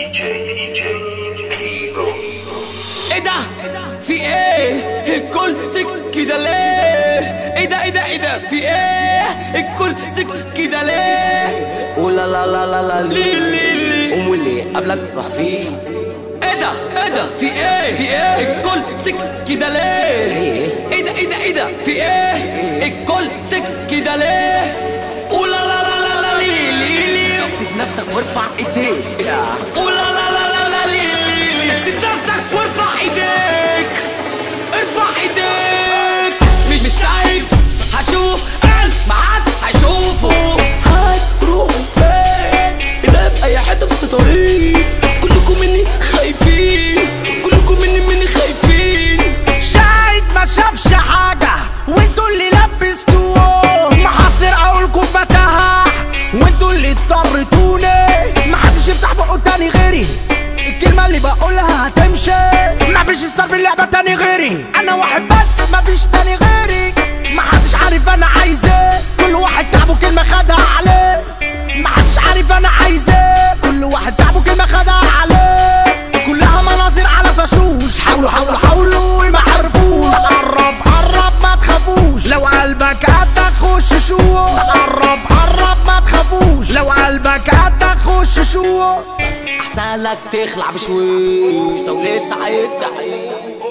DJ DJ Eagle ايه ده في ايه الكل سك كده ليه ايه ده ايه ده ايه ده في ايه الكل سك كده ليه ولا لا لا لا لا ليه ليه ليه قوم واللي قبلك روح فيه ايه ده ايه ده في ايه في ايه الكل سك كده ليه ليه؟ ايه ده ايه ده ايه ده في ايه الكل سك كده ليه ولا لا لا لا لا ليه ليه ليه امسك نفسك وارفع ايديك ولا لا لا لا لا ليه ليه ليه سيب نفسك وارفع ايديك ارفع ايديك مش مش شايف هشوف قلب ما حدش هيشوفه هتروح فين اذا في اي حته في طريق كلكم مني خايفين كلكم مني مني خايفين شاهد ما شافش حاجة وانتوا اللي لبستوه محاصر اقولكم بتاها وانتوا اللي اضطرتوني محدش يفتح بقه تاني غيري الكلمة اللي بقولها هتمشي مفيش ستار في اللعبة تاني غيري انا واحد بس مفيش تاني غيري محدش عارف انا عايز ايه كل واحد تعبه كلمة خدها عليه محدش عارف انا عايز ايه كل واحد تعبه كلمة خدها عليه كلها مناظر على فشوش حاولوا حاولوا حاولوا ما عرفوش قرب قرب ما تخافوش لو قلبك قدك خش شو قرب قرب ما تخافوش لو قلبك قدك خش شو احسن لك تخلع بشويش لو لسه عايز تعيش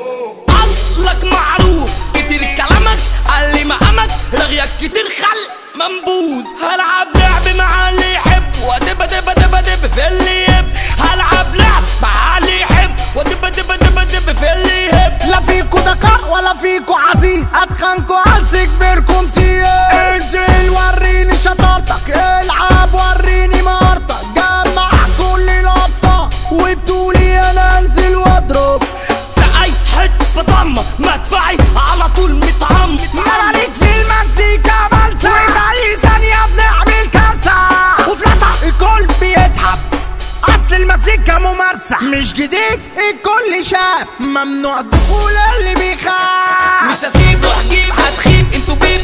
اصلك معروف كتير كلامك قال لي مقامك رغيك كتير خلق منبوذ هلعب لعب مع اللي يحب وادب دب دب دب في اللي يهب هلعب لعب مع اللي يحب وادب دب دب دب في اللي يهب لا فيكو دكار ولا فيكو عزيز اتخنكو امسك بيركم تيه انزل وريني شطارتك العب وريني مهارتك جمع كل لقطة وبتقولي انا انزل واضرب في اي حته بضمه مدفعي على طول متعم مالك في المزيكا بلسة وفي اي ثانية بنعمل كارثة وفي لقطة الكل بيسحب اصل المزيكا ممارسة مش جديد الكل شاف ممنوع دخول اللي بيخاف مش هسيب روح جيب هتخيب انتوا بيب